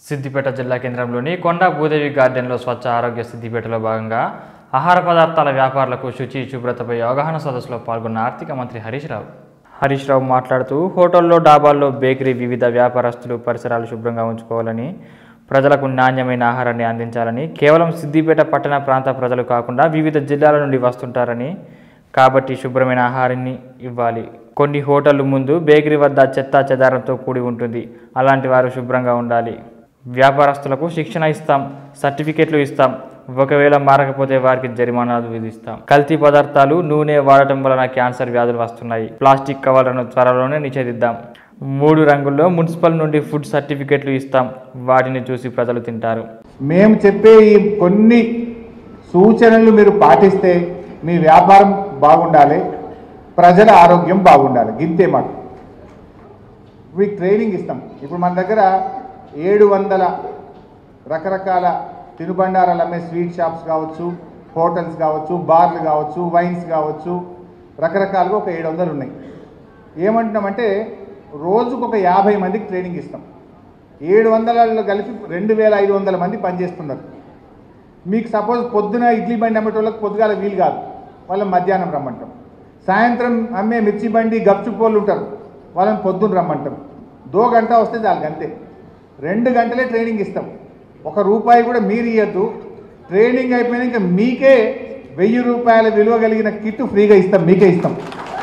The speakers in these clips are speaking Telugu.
సిద్దిపేట జిల్లా కేంద్రంలోని కొండ భూదేవి గార్డెన్లో స్వచ్ఛ ఆరోగ్య సిద్దిపేటలో భాగంగా ఆహార పదార్థాల వ్యాపారులకు శుచి శుభ్రతపై అవగాహన సదస్సులో పాల్గొన్న ఆర్థిక మంత్రి హరీష్ రావు హరీష్ రావు మాట్లాడుతూ హోటల్లో డాబాల్లో బేకరీ వివిధ వ్యాపారస్తులు పరిసరాలు శుభ్రంగా ఉంచుకోవాలని ప్రజలకు నాణ్యమైన ఆహారాన్ని అందించాలని కేవలం సిద్దిపేట పట్టణ ప్రాంత ప్రజలు కాకుండా వివిధ జిల్లాల నుండి వస్తుంటారని కాబట్టి శుభ్రమైన ఆహారాన్ని ఇవ్వాలి కొన్ని హోటళ్లు ముందు బేకరీ వద్ద చెత్త చెదారంతో కూడి ఉంటుంది అలాంటి వారు శుభ్రంగా ఉండాలి వ్యాపారస్తులకు శిక్షణ ఇస్తాం సర్టిఫికెట్లు ఇస్తాం ఒకవేళ మారకపోతే వారికి జరిమానాలు విధిస్తాం కల్తీ పదార్థాలు నూనె వాడటం వలన క్యాన్సర్ వ్యాధులు వస్తున్నాయి ప్లాస్టిక్ కవర్లను త్వరలోనే నిషేధిద్దాం మూడు రంగుల్లో మున్సిపల్ నుండి ఫుడ్ సర్టిఫికెట్లు ఇస్తాం వాటిని చూసి ప్రజలు తింటారు మేము చెప్పే ఈ కొన్ని సూచనలు మీరు పాటిస్తే మీ వ్యాపారం బాగుండాలి ప్రజల ఆరోగ్యం బాగుండాలి గింతే మాకు మీకు ట్రైనింగ్ ఇస్తాం ఇప్పుడు మన దగ్గర ఏడు వందల రకరకాల తినుబండారాలు అమ్మే స్వీట్ షాప్స్ కావచ్చు హోటల్స్ కావచ్చు బార్లు కావచ్చు వైన్స్ కావచ్చు రకరకాలుగా ఒక ఏడు వందలు ఉన్నాయి ఏమంటున్నామంటే రోజుకు ఒక యాభై మందికి ట్రైనింగ్ ఇస్తాం ఏడు వందలలో కలిపి రెండు వేల ఐదు వందల మంది పనిచేస్తున్నారు మీకు సపోజ్ పొద్దున ఇడ్లీ బండి అమ్మేటోళ్ళకి పొద్దుగాల వీలు కాదు వాళ్ళని మధ్యాహ్నం రమ్మంటాం సాయంత్రం అమ్మే మిర్చి బండి గప్చుపోళ్ళు ఉంటారు వాళ్ళని పొద్దున్న రమ్మంటాం దో గంట వస్తే చాలు అంతే రెండు గంటలే ట్రైనింగ్ ఇస్తాం ఒక రూపాయి కూడా మీరు ఇవ్వద్దు ట్రైనింగ్ అయిపోయినాక మీకే వెయ్యి రూపాయల విలువ కలిగిన కిట్ ఫ్రీగా ఇస్తాం మీకే ఇస్తాం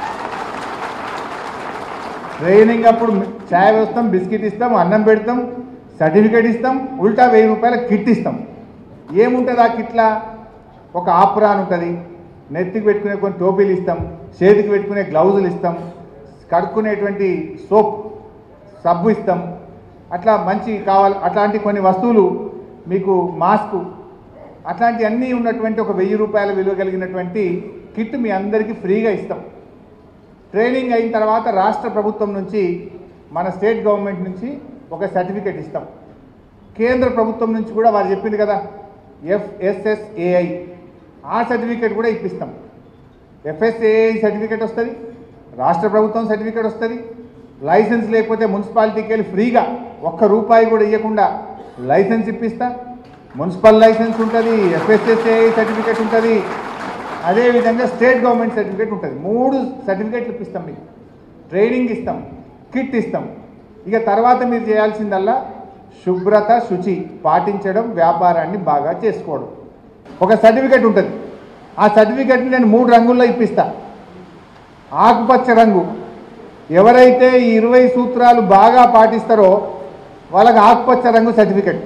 ట్రైనింగ్ అప్పుడు ఛాయ్ వేస్తాం బిస్కెట్ ఇస్తాం అన్నం పెడతాం సర్టిఫికేట్ ఇస్తాం ఉల్టా వెయ్యి రూపాయల కిట్ ఇస్తాం ఏముంటుంది ఆ కిట్లా ఒక ఆప్రాన్ ఉంటుంది నెత్తికి పెట్టుకునే కొన్ని టోపీలు ఇస్తాం చేతికి పెట్టుకునే గ్లౌజులు ఇస్తాం కడుక్కునేటువంటి సోప్ సబ్బు ఇస్తాం అట్లా మంచి కావాలి అట్లాంటి కొన్ని వస్తువులు మీకు మాస్క్ అట్లాంటి అన్నీ ఉన్నటువంటి ఒక వెయ్యి రూపాయల విలువ కలిగినటువంటి కిట్ మీ అందరికీ ఫ్రీగా ఇస్తాం ట్రైనింగ్ అయిన తర్వాత రాష్ట్ర ప్రభుత్వం నుంచి మన స్టేట్ గవర్నమెంట్ నుంచి ఒక సర్టిఫికేట్ ఇస్తాం కేంద్ర ప్రభుత్వం నుంచి కూడా వారు చెప్పింది కదా ఎఫ్ఎస్ఎస్ఏఐ ఆ సర్టిఫికేట్ కూడా ఇప్పిస్తాం ఎఫ్ఎస్ఏఐ సర్టిఫికేట్ వస్తుంది రాష్ట్ర ప్రభుత్వం సర్టిఫికేట్ వస్తుంది లైసెన్స్ లేకపోతే మున్సిపాలిటీకి వెళ్ళి ఫ్రీగా ఒక్క రూపాయి కూడా ఇవ్వకుండా లైసెన్స్ ఇప్పిస్తా మున్సిపల్ లైసెన్స్ ఉంటుంది ఎఫ్ఎస్ఎస్ఏఐ సర్టిఫికేట్ ఉంటుంది అదేవిధంగా స్టేట్ గవర్నమెంట్ సర్టిఫికేట్ ఉంటుంది మూడు సర్టిఫికేట్లు ఇప్పిస్తాం మీకు ట్రైనింగ్ ఇస్తాం కిట్ ఇస్తాం ఇక తర్వాత మీరు చేయాల్సిందల్లా శుభ్రత శుచి పాటించడం వ్యాపారాన్ని బాగా చేసుకోవడం ఒక సర్టిఫికేట్ ఉంటుంది ఆ సర్టిఫికేట్ని నేను మూడు రంగుల్లో ఇప్పిస్తా ఆకుపచ్చ రంగు ఎవరైతే ఈ ఇరవై సూత్రాలు బాగా పాటిస్తారో వాళ్ళకి ఆకుపచ్చ రంగు సర్టిఫికేట్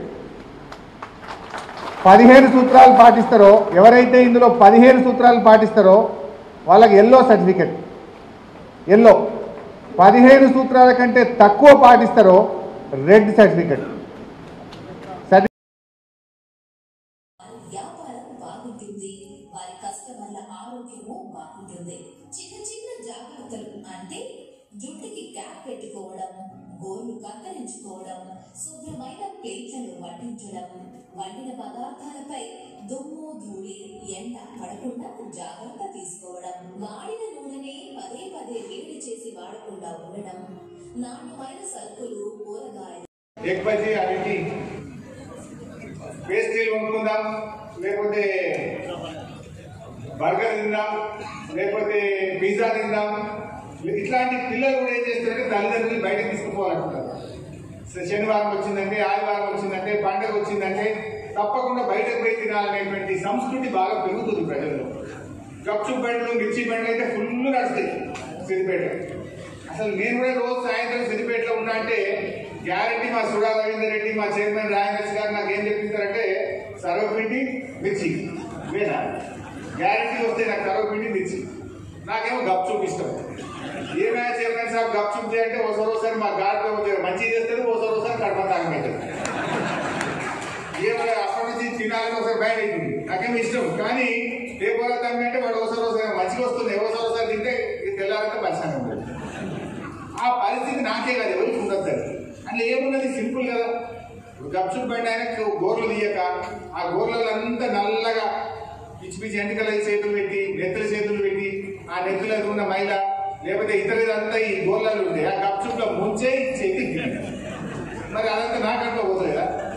పదిహేను సూత్రాలు పాటిస్తారో ఎవరైతే ఇందులో పదిహేను సూత్రాలు పాటిస్తారో వాళ్ళకి ఎల్లో సర్టిఫికెట్ ఎల్లో పదిహేను సూత్రాల కంటే తక్కువ పాటిస్తారో రెడ్ సర్టిఫికెట్ సర్టి వ్యాపారం బాగుంటుంది వారి కస్టమర్ల ఆరోగ్యము బాగుంటుంది చిన్న చిన్న జాగ్రత్తలు అంటే జుట్టుకి క్యాప్ పెట్టుకోవడం గోర్లు కత్తిరించుకోవడం శుభ్రమైన ప్లేట్లను వడ్డించడం వండిన పదార్థాలపై దుమ్ము ధూళి ఎండ పడకుండా జాగ్రత్త తీసుకోవడం వాడిన నూనెనే పదే పదే వేడి చేసి వాడకుండా ఉండడం నాణ్యమైన సరుకులు కూరగాయలు ఎగ్ బజ్జీ అవిటి పేస్ట్రీలు కొనుక్కుందాం లేకపోతే బర్గర్ తిందాం లేకపోతే పిజ్జా తిందాం ఇట్లాంటి పిల్లలు కూడా ఏం చేస్తారంటే తల్లిదండ్రులు బయటకు తీసుకుపోవాలనుకుంటారు శ- శనివారం వచ్చిందంటే ఆదివారం వచ్చిందంటే పండగ వచ్చిందంటే తప్పకుండా బయటకు పోయి తినాలనేటువంటి సంస్కృతి బాగా పెరుగుతుంది ప్రజల్లో గప్చు బండ్లు మిర్చి బండ్లు అయితే ఫుల్ నడుస్తాయి సిద్దిపేట అసలు నేను కూడా రోజు సాయంత్రం సిద్దిపేటలో ఉన్నా అంటే గ్యారంటీ మా సుడా రవీందర్ రెడ్డి మా చైర్మన్ రాయనర్స్ గారు నాకు ఏం చెప్పించారంటే సర్వపిండి మిర్చి వేనా గ్యారంటీ వస్తే నాకు సర్వపిండి మిర్చి నాకేమో గప్చూప్ ఇష్టం ఏమైనా చైర్మన్ సార్ గప్చూప్ చేయంటే ఒకసారి ఒకసారి మా గాడితో మంచిగా చేస్తారు ఒకసారి ఒకసారి కడప తాగమవుతుంది ఏమైనా అప్పటి నుంచి తినాలని ఒకసారి బయట అవుతుంది నాకేమో ఇష్టం కానీ రేపు తమ్మంటే వాడు ఒకసారి ఒకసారి మంచిగా వస్తుంది ఒకసారి ఒకసారి తింటే ఇది తెల్లారంటే పరిశానం ఉంటుంది ఆ పరిస్థితి నాకే కాదు ఎవరికి ఉండదు అది అందులో ఏమున్నది సింపుల్ కదా గప్చుప్ బండి ఆయన గోర్లు తీయక ఆ గోర్లలో అంతా నల్లగా పిచ్చి పిచ్చి ఎంటికల చేతులు పెట్టి నెత్తుల చేతులు పెట్టి ఆ నెత్తుల ఉన్న మైల లేకపోతే ఇతరులంతా ఈ గోర్లలో ఉండే ఆ గప్చుప్లో ముంచే చేతి మరి అదంతా నాకంటే పోతుంది కదా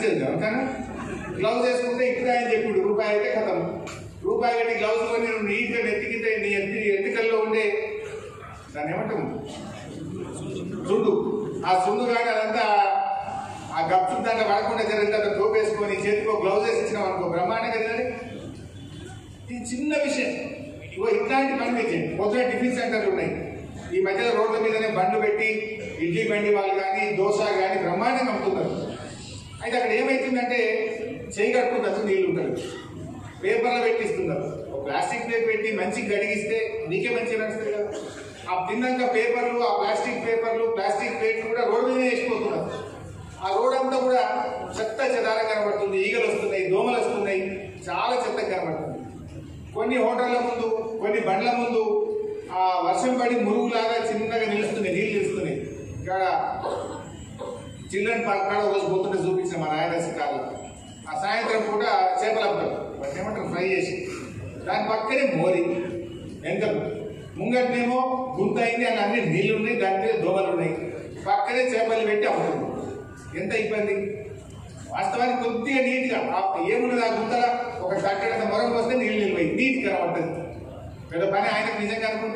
నడిచేది ఎవరికైనా గ్లౌజ్ వేసుకుంటే ఇక్కడ ఆయన చెప్పుడు రూపాయి అయితే కథం రూపాయి కట్టి గ్లౌజ్ కొని నువ్వు నీట్గా నెత్తికితే నీ ఎత్తి ఎన్నికల్లో ఉండే దాన్ని ఏమంటాం సుండు ఆ సుండు కానీ అదంతా ఆ గప్చు దాంట్లో పడకుండా జరిగితే అంత టోప్ వేసుకొని చేతికో గ్లౌజ్ వేసి ఇచ్చినాం అనుకో బ్రహ్మాండంగా తినాలి ఇది చిన్న విషయం ఇగో ఇట్లాంటి పని మీరు చేయండి పొద్దున టిఫిన్ సెంటర్లు ఉన్నాయి ఈ మధ్యలో రోడ్ల మీదనే బండ్లు పెట్టి ఇడ్లీ బండి వాళ్ళు కానీ దోశ కానీ బ్రహ్మాండంగా అమ్ముతున్నారు అయితే అక్కడ ఏమైతుందంటే చేయి కట్టుకున్నట్టు నీళ్ళు ఉంటారు పేపర్లో పెట్టిస్తున్నారు ఒక ప్లాస్టిక్ ప్లేట్ పెట్టి మంచిగా గడిగిస్తే నీకే మంచిగా నడుస్తుంది కదా ఆ తిన్నాక పేపర్లు ఆ ప్లాస్టిక్ పేపర్లు ప్లాస్టిక్ ప్లేట్లు కూడా రోడ్డు మీద వేసిపోతున్నారు ఆ రోడ్ అంతా కూడా చెత్త చెదారం కనబడుతుంది ఈగలు వస్తున్నాయి దోమలు వస్తున్నాయి చాలా చెత్త కనబడుతుంది కొన్ని హోటళ్ల ముందు కొన్ని బండ్ల ముందు ఆ వర్షం పడి మురుగులాగా చిన్నగా నిలుస్తున్నాయి నీళ్ళు నిలుస్తున్నాయి ఇక్కడ చిల్డ్రన్ పార్క్ కాడ రోజు పోతుంటే చూపించిన మా నాయన కార్లో ఆ సాయంత్రం పూట చేపలు అమ్ముతారు వాటిని ఏమంటారు ఫ్రై చేసి దాని పక్కనే మోరి వెంకలు ముంగట్నేమో గుంత అయింది అలా అన్ని నీళ్లు ఉన్నాయి దాని మీద దోమలు ఉన్నాయి పక్కనే చేపలు పెట్టి అమ్ముతుంది ఎంత ఇబ్బంది వాస్తవానికి కొద్దిగా నీట్గా ఆ ఏమున్నది ఆ గుంతల ఒక కట్టడంత మొరం వస్తే నీళ్ళు నిలిపోయి నీట్ కనబడుతుంది పెద్ద పని ఆయనకు నిజంగా అనుకుంటే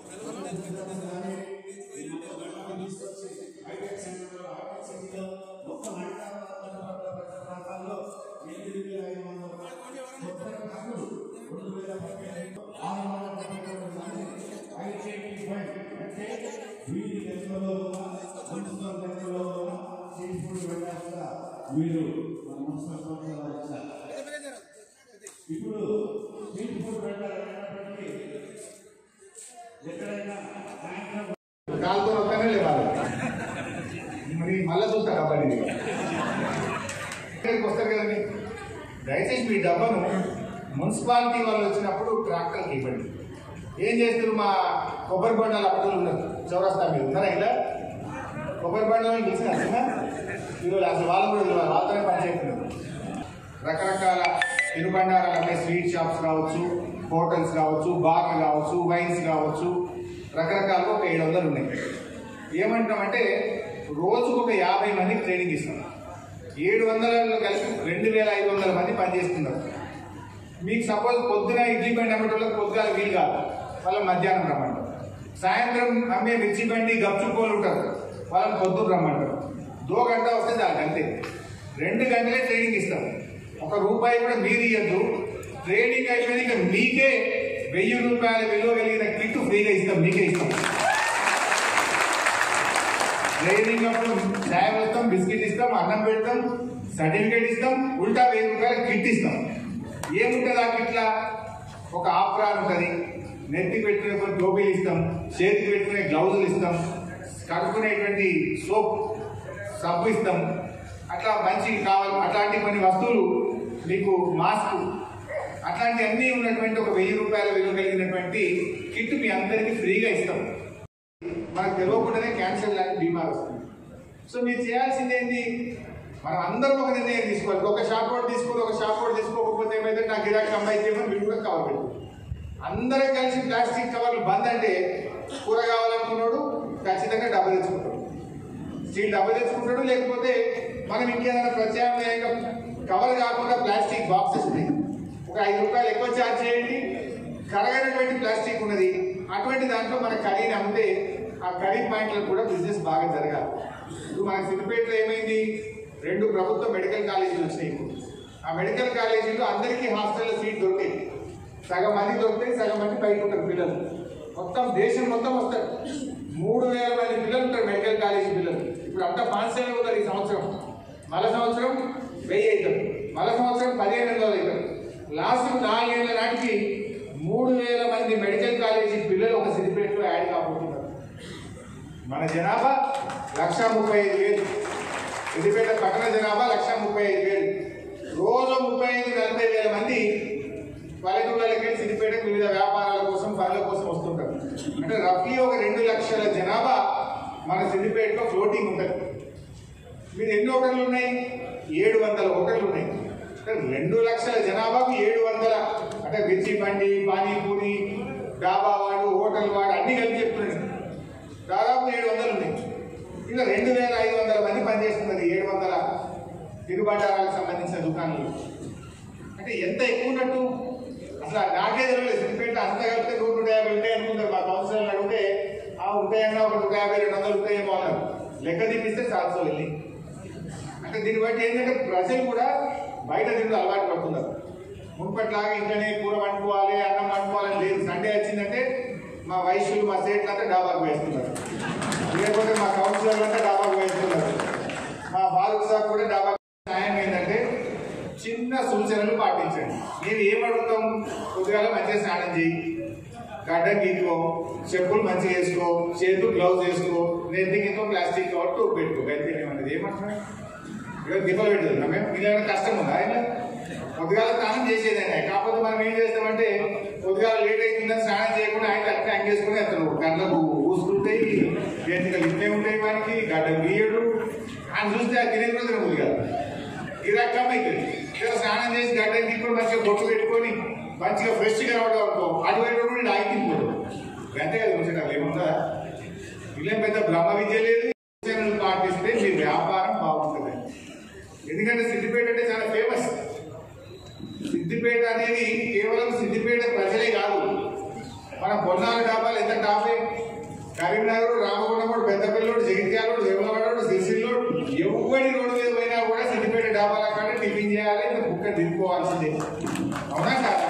మీరు మన మున్సిపల్ కౌన్సిలర్ వారు ఇచ్చారు. ఇప్పుడు స్ట్రీట్ ఫుడ్ పెట్టాలన్నప్పటికీ ఎక్కడైనా సాయంత్రం కాలుతో వస్తానే లేవాలి మరి మళ్ళా చూస్తారు కబడ్డీ ఇక్కడికి వస్తారు కదండి దయచేసి మీ డబ్బను మున్సిపాలిటీ వాళ్ళు వచ్చినప్పుడు ట్రాక్టర్కి ఇవ్వండి ఏం చేస్తారు మా కొబ్బరి బండాలు అప్పటిలో ఉన్నారు చౌరస్తా మీరు ఉన్నారా ఇలా కొబ్బరి బండాలు తెలిసిన అసలు ఈరోజు అసలు వాళ్ళు కూడా తెలియదు వాళ్ళతోనే పనిచేస్తున్నారు రకరకాల తినుబండారాలు అమ్మే స్వీట్ షాప్స్ కావచ్చు హోటల్స్ కావచ్చు బార్లు కావచ్చు వైన్స్ కావచ్చు రకరకాలుగా ఒక ఏడు వందలు ఉన్నాయి ఏమంటామంటే రోజుకు ఒక యాభై మందికి ట్రైనింగ్ ఇస్తాం ఏడు వందలలో కలిసి రెండు వేల ఐదు వందల మంది పనిచేస్తున్నారు మీకు సపోజ్ పొద్దున ఇడ్లీ బండి అమ్మేటోళ్ళకి పొద్దుగాల వీలు కాదు వాళ్ళని మధ్యాహ్నం రమ్మంటారు సాయంత్రం అమ్మే మిర్చి బండి గప్చుకోలు ఉంటారు వాళ్ళని పొద్దున రమ్మంటారు దో గంట వస్తే చాలు అంతే రెండు గంటలే ట్రైనింగ్ ఇస్తాం ఒక రూపాయి కూడా మీరు ఇవ్వద్దు ట్రైనింగ్ అయిపోయింది ఇక మీకే వెయ్యి రూపాయల విలువ కలిగిన కిట్ ఫ్రీగా ఇస్తాం మీకే ఇస్తాం ట్రైనింగ్ అప్పుడు చాయ్ వస్తాం బిస్కెట్ ఇస్తాం అన్నం పెడతాం సర్టిఫికేట్ ఇస్తాం ఉల్టా వెయ్యి రూపాయల కిట్ ఇస్తాం ఏముంటుంది ఆ కిట్లా ఒక ఆప్రాన్ ఉంటుంది నెత్తి పెట్టుకునే కొన్ని టోపీలు ఇస్తాం చేతికి పెట్టుకునే గ్లౌజులు ఇస్తాం కడుక్కునేటువంటి సోప్ సబ్బు ఇస్తాం అట్లా మంచి కావాలి అట్లాంటి కొన్ని వస్తువులు మీకు మాస్క్ అట్లాంటి అన్నీ ఉన్నటువంటి ఒక వెయ్యి రూపాయల విలువ కలిగినటువంటి కిట్ మీ అందరికీ ఫ్రీగా ఇస్తాం మనకు తెలియకుండానే క్యాన్సర్ లాంటి బీమార్ వస్తుంది సో మీరు చేయాల్సింది ఏంటి మనం అందరం ఒక నిర్ణయం తీసుకోవాలి ఒక షాప్ వాడు తీసుకుని ఒక షాప్ వాడు తీసుకోకపోతే ఏమైతే నా గిరాకీ అమ్మాయి చేయమని మీరు కూడా కవర్ పెట్టు అందరం కలిసి ప్లాస్టిక్ కవర్లు బంద్ అంటే కూర కావాలనుకున్నాడు ఖచ్చితంగా డబ్బు తెచ్చుకుంటాడు స్టీల్ డబ్బు తెచ్చుకుంటాడు లేకపోతే మనం ఇంకేదైనా ప్రత్యామ్నాయంగా కవర్ కాకుండా ప్లాస్టిక్ బాక్సెస్ ఉన్నాయి ఒక ఐదు రూపాయలు ఎక్కువ ఛార్జ్ చేయండి కరగనటువంటి ప్లాస్టిక్ ఉన్నది అటువంటి దాంట్లో మన కర్రీని అమ్మితే ఆ కర్రీ పాయింట్లకు కూడా బిజినెస్ బాగా జరగాలి ఇప్పుడు మన సిద్దిపేటలో ఏమైంది రెండు ప్రభుత్వ మెడికల్ కాలేజీలు వచ్చినాయి ఇప్పుడు. ఆ మెడికల్ కాలేజీలో అందరికీ హాస్టల్లో సీట్ దొరికాయి సగం మంది దొరుకుతాయి సగం మంది బయట ఉంటారు పిల్లలు మొత్తం దేశం మొత్తం వస్తారు మూడు వేల మంది పిల్లలు ఉంటారు మెడికల్ కాలేజీ పిల్లలు ఇప్పుడు అంతా పాన్సేలు అవుతారు ఈ సంవత్సరం మళ్ళా సంవత్సరం వెయ్యి అవుతారు మళ్ళా సంవత్సరం పదిహేను వందలు అవుతారు లాస్ట్ నాలుగేళ్ల నాటికి మూడు వేల మంది మెడికల్ కాలేజీ పిల్లలు ఒక సిద్దిపేటలో యాడ్ కాబోతున్నారు మన జనాభా లక్ష ముప్పై ఐదు వేలు సిద్దిపేట పట్టణ జనాభా లక్ష ముప్పై ఐదు వేలు రోజు ముప్పై ఐదు నలభై వేల మంది పల్లెటూళ్ళకి సిద్దిపేటకు వివిధ వ్యాపారాల కోసం పనుల కోసం వస్తుంటారు అంటే రఫ్లీ ఒక రెండు లక్షల జనాభా మన సిద్దిపేటలో ఫ్లోటింగ్ ఉంటుంది మీరు ఎన్ని హోటళ్ళు ఉన్నాయి ఏడు వందల హోటళ్ళు ఉన్నాయి అంటే రెండు లక్షల జనాభాకు ఏడు వందల అంటే మిర్చి బండి పానీపూరి డాబా వాడు హోటల్ వాడు అన్ని కలిపి చెప్తున్నాడు దాదాపు ఏడు వందలు ఉన్నాయి ఇంకా రెండు వేల ఐదు వందల మంది పనిచేస్తున్నది ఏడు వందల తిరుబండారాలకు సంబంధించిన దుకాణాలు అంటే ఎంత ఎక్కువ ఉన్నట్టు అసలు ఆ నాకే తెలియలేదు సిద్దిపేట అంత కలిపితే నూట నూట యాభై ఉంటాయి అనుకుంటారు మా కౌన్సిలర్లు అడిగితే ఆ ఉంటాయన్నా ఒక నూట యాభై రెండు వందలు ఉంటాయేమో అన్నారు లెక్క తీపిస్తే సాత్సో వెళ్ళి అంటే దీన్ని బట్టి ఏంటంటే ప్రజలు కూడా బయట తింటూ అలవాటు పడుతున్నారు మునుపట్లాగా ఇంట్లోనే కూర వండుకోవాలి అన్నం వండుకోవాలని లేదు సండే వచ్చిందంటే మా వైశ్యులు మా సేట్లు అంతా డాబాకు వేస్తున్నారు లేకపోతే మా కౌన్సిలర్లు అంతా డాబాకు వేస్తున్నారు మా ఫారూక్ సార్ కూడా డాబా న్యాయం ఏంటంటే చిన్న సూచనలు పాటించండి మేము ఏం అడుగుతాం కొద్దిగా మంచిగా స్నానం చేయి గడ్డ గీక్కో చెప్పులు మంచిగా వేసుకో చేతులు గ్లౌజ్ వేసుకో నెత్తికి ఇంకో ప్లాస్టిక్ కవర్ టూప్ పెట్టుకో గంతే ఏమన్నది ఏమంటున్నాడు ఇక దిబ్బలు పెట్టదు మేము పిల్లల కష్టం ఉందా ఆయన పొద్దుగాల స్నానం చేసేదండి కాకపోతే మనం ఏం చేస్తామంటే పొద్దుగాల లేట్ అవుతుందని స్నానం చేయకుండా ఆయన అట్లా అంగేసుకుని అతను కళ్ళకు ఊసుకుంటాయి చేతికలు ఇట్లే ఉంటాయి మనకి గడ్డ గీయడు ఆయన చూస్తే ఆ తినేది కూడా తినబుద్ది కాదు ఈ రకం అవుతుంది ఇలా స్నానం చేసి గడ్డ గీక్కుని మంచిగా బొట్టు పెట్టుకొని మంచిగా ఫ్రెష్గా రావడం అనుకో అటువైపు కూడా ఇలా ఆగిపోడు అంతే కదా ముచ్చట ఏముందా ఇలా పెద్ద బ్రహ్మ విద్య లేదు సూచనలు పాటిస్తే మీ వ్యాపారం బాగుంటుంది ఎందుకంటే సిద్దిపేట అంటే చాలా ఫేమస్ సిద్దిపేట అనేది కేవలం సిద్దిపేట ప్రజలే కాదు మన పొన్నాల డాబాలు ఎంత టాపే కరీంనగర్ రామగుండముడు పెద్దపల్లిలోడు జగిత్యాలోడు దేవలవాడోడు సిరిసిల్లోడు ఎవరి రోడ్డు మీద పోయినా కూడా సిద్దిపేట డాబాల కాడ టిఫిన్ చేయాలి ఇంకా బుక్క దింపుకోవాల్సిందే అవునా కాదా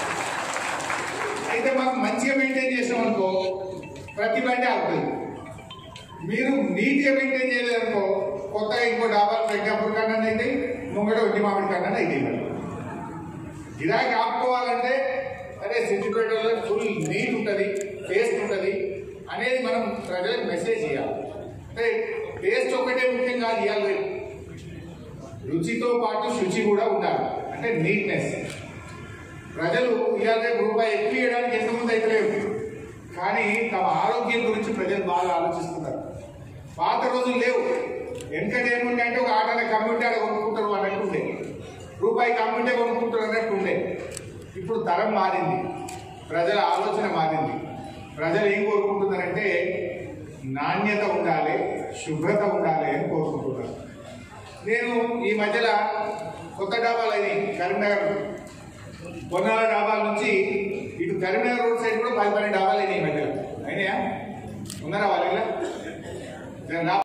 అయితే మాకు మంచిగా మెయింటైన్ చేసాం అనుకో ప్రతి బండి ఆగుతుంది మీరు నీట్గా మెయింటైన్ చేయలేదనుకో కొత్తగా ఇంకో డాబాలు ప్రజ్ఞాపూర్ కన్నా అయితే ముంగట ఒట్టి మామిడి కన్నా అయితే గిరాకీ ఆపుకోవాలంటే అరే సిద్దిపేటలో ఫుల్ నీట్ ఉంటుంది టేస్ట్ ఉంటుంది అనేది మనం ప్రజలకు మెసేజ్ చేయాలి అంటే టేస్ట్ ఒకటే ముఖ్యం కాదు ఇవాళ రేపు. రుచితో పాటు శుచి కూడా ఉండాలి అంటే నీట్నెస్ ప్రజలు ఇవాళ రేపు రూపాయి ఎక్కువ ఇవ్వడానికి ఎంతమంది అయితే లేవు కానీ తమ ఆరోగ్యం గురించి ప్రజలు బాగా ఆలోచిస్తున్నారు పాత రోజులు లేవు వెనకటి ఏముండే అంటే ఒక ఆటన కమ్యూనిటీ ఆడ కొనుక్కుంటారు అన్నట్టు ఉండే రూపాయి కమ్యూనిటీ కొనుక్కుంటారు అన్నట్టు ఉండే ఇప్పుడు తరం మారింది ప్రజల ఆలోచన మారింది ప్రజలు ఏం కోరుకుంటున్నారంటే నాణ్యత ఉండాలి శుభ్రత ఉండాలి అని కోరుకుంటున్నారు నేను ఈ మధ్యలో కొత్త డాబాలు అయినాయి కరీంనగర్ పొన్నాల డాబాల నుంచి ఇటు కరీంనగర్ రోడ్ సైడ్ కూడా పది పన్నెండు డాబాలు అయినాయి ఈ మధ్యలో అయినాయా ఉన్నారా వాళ్ళ